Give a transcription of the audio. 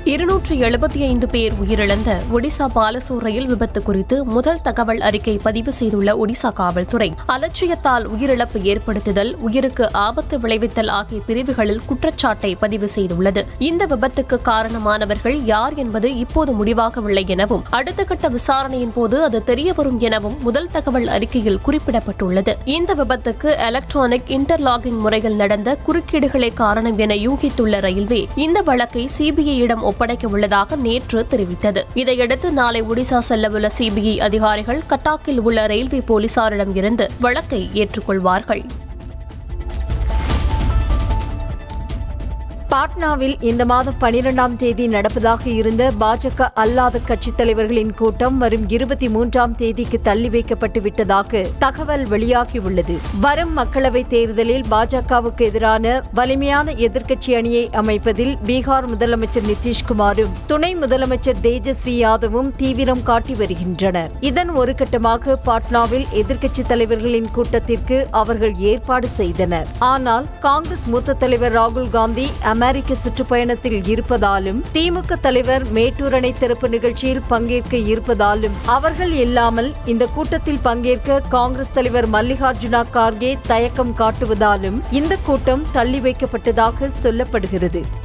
இருநூற்று எழுபத்தி ஐந்து பேர் உயிரிழந்த ஒடிசா பாலசூர் ரயில் விபத்து குறித்து முதல் தகவல் அறிக்கை பதிவு செய்துள்ள ஒடிசா காவல்துறை அலட்சியத்தால் உயிரிழப்பு ஏற்படுத்துதல் உயிருக்கு ஆபத்து விளைவித்தல் ஆகிய பிரிவுகளில் குற்றச்சாட்டை பதிவு செய்துள்ளது இந்த விபத்துக்கு காரணமானவர்கள் யார் என்பது இப்போது முடிவாகவில்லை எனவும் அடுத்த கட்ட விசாரணையின் போது அது தெரியவரும் எனவும் முதல் தகவல் அறிக்கையில் குறிப்பிடப்பட்டுள்ளது இந்த விபத்துக்கு எலக்ட்ரானிக் இன்டர்லாகிங் முறையில் நடந்த குறுக்கீடுகளே காரணம் என யூகித்துள்ள ரயில்வே இந்த வழக்கை சிபிஐயிடம் ஒப்படைக்க உள்ளதாக நேற்று தெரிவித்தது இதையடுத்து நாளை ஒடிசா செல்லவுள்ள சிபிஐ அதிகாரிகள் கட்டாக்கில் உள்ள ரயில்வே போலீசாரிடம் இருந்து வழக்கை ஏற்றுக்கொள்வார்கள் பாட்னாவில் இந்த மாதம் பனிரெண்டாம் தேதி நடப்பதாக இருந்த பாஜக அல்லாத கட்சித் தலைவர்களின் கூட்டம் வரும் இருபத்தி மூன்றாம் தேதிக்கு தள்ளி வைக்கப்பட்டு விட்டதாக தகவல் வெளியாகியுள்ளது வரும் மக்களவைத் தேர்தலில் பாஜகவுக்கு எதிரான வலிமையான எதிர்க்கட்சி அணியை அமைப்பதில் பீகார் முதலமைச்சர் நிதிஷ்குமாரும் துணை முதலமைச்சர் தேஜஸ்வி யாதவும் தீவிரம் காட்டி வருகின்றனர் இதன் ஒரு கட்டமாக பாட்னாவில் எதிர்க்கட்சித் தலைவர்களின் கூட்டத்திற்கு அவர்கள் ஏற்பாடு செய்தனர் ஆனால் காங்கிரஸ் மூத்த தலைவர் ராகுல் காந்தி அமெரிக்க சுற்றுப்பயணத்தில் இருப்பதாலும் திமுக தலைவர் மேட்டூர் அணை திறப்பு நிகழ்ச்சியில் பங்கேற்க இருப்பதாலும் அவர்கள் இல்லாமல் இந்த கூட்டத்தில் பங்கேற்க காங்கிரஸ் தலைவர் மல்லிகார்ஜுனா கார்கே தயக்கம் காட்டுவதாலும் இந்த கூட்டம் தள்ளி வைக்கப்பட்டதாக சொல்லப்படுகிறது